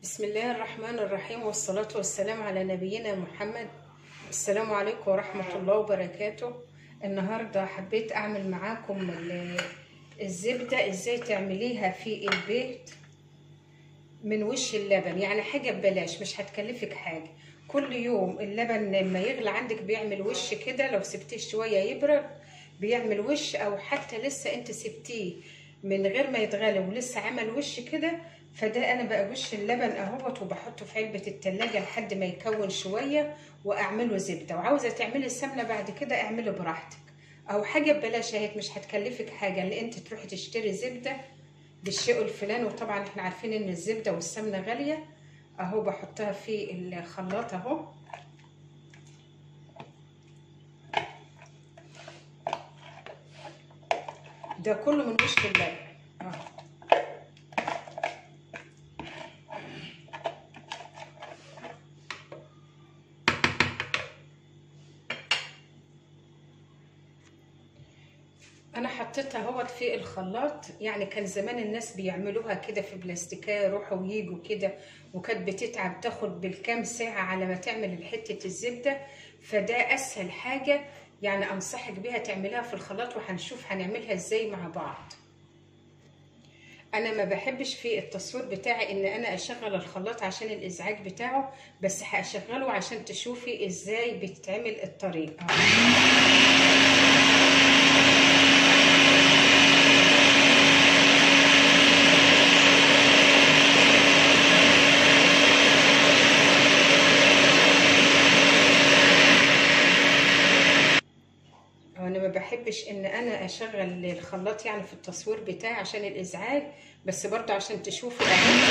بسم الله الرحمن الرحيم والصلاة والسلام على نبينا محمد السلام عليكم ورحمة الله وبركاته النهاردة حبيت أعمل معاكم ال- الزبدة إزاي تعمليها في البيت من وش اللبن يعني حاجة ببلاش مش هتكلفك حاجة كل يوم اللبن لما يغلى عندك بيعمل وش كده لو سبتيه شوية يبرد بيعمل وش أو حتى لسه أنت سبتيه من غير ما يتغلى ولسه عمل وش كده فده انا بقوش اللبن اهوت وبحطه في علبه التلاجة لحد ما يكون شويه واعمله زبده وعاوزه تعملي السمنه بعد كده اعملي براحتك او حاجه ببلاش اهيت مش هتكلفك حاجه اللي انت تروحي تشتري زبده بالشيء الفلاني وطبعا احنا عارفين ان الزبده والسمنه غاليه اهو بحطها في الخلاط اهو ده كله من وش اللبن اهو انا حطيتها اهوت في الخلاط يعني كان زمان الناس بيعملوها كده في بلاستيكيه يروحوا ويجوا كده وكانت بتتعب تاخد بالكام ساعه على ما تعمل حته الزبده فده اسهل حاجه يعني انصحك بيها تعمليها في الخلاط وهنشوف هنعملها ازاي مع بعض انا ما بحبش في التصوير بتاعي ان انا اشغل الخلاط عشان الازعاج بتاعه بس هشغله عشان تشوفي ازاي بتتعمل الطريقه انا ما بحبش ان انا اشغل الخلاط يعني في التصوير بتاعي عشان الازعاج بس برضه عشان تشوفوا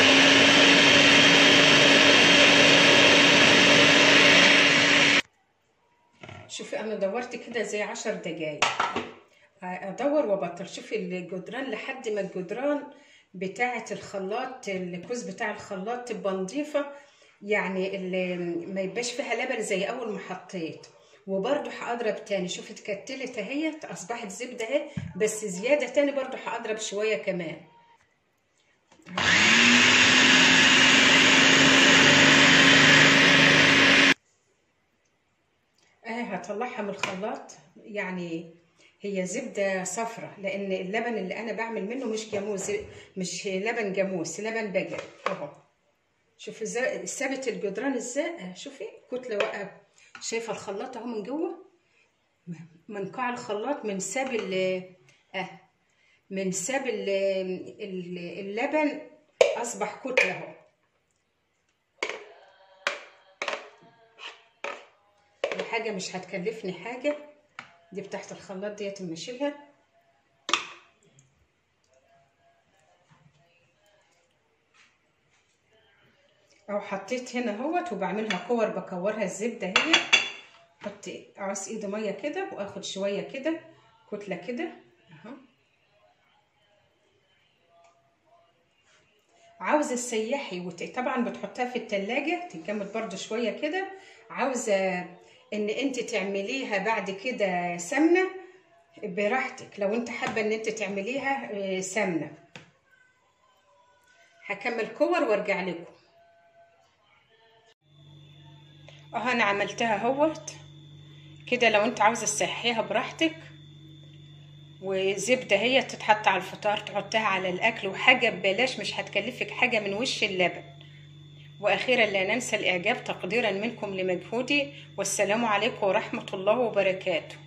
شوفي انا دورت كده زي عشر دقايق ادور وابطل شوفي الجدران لحد ما الجدران بتاعه الخلاط الكوز بتاع الخلاط تبقى نظيفه يعني اللي ما يبقاش فيها لبن زي اول ما حطيت وبرده هضرب تاني شوفي اتكتلت اهيت اصبحت زبده اهي بس زياده تاني برده هضرب شويه كمان اهي هطلعها من الخلاط يعني هي زبده صفرة لان اللبن اللي انا بعمل منه مش جاموس مش لبن جاموس لبن بقري اهو شوفي ثابت الجدران ازاي شوفي كتله واقفه شايفه الخلاط اهو من جوه من قاع الخلاط من ساب ال اه من ساب ال اللبن اصبح كتله اهو دي حاجه مش هتكلفني حاجه دي بتاعت الخلاط ديت اما اشيلها او حطيت هنا اهوت وبعملها كور بكورها الزبده هي احط اعص ايدي ميه كده واخد شويه كده كتله كده اهو عاوزه تسيحي وت... طبعا بتحطها في التلاجة تتجمد برده شويه كده عاوزه ان انت تعمليها بعد كده سمنه براحتك لو انت حابه ان انت تعمليها سمنه هكمل كور وارجع لكم اهو انا عملتها اهوت كده لو انت عاوزه تسيحيها براحتك وزبده هي تتحط على الفطار تحطها على الاكل وحاجه ببلاش مش هتكلفك حاجه من وش اللبن واخيرا لا ننسى الاعجاب تقديرا منكم لمجهودي والسلام عليكم ورحمه الله وبركاته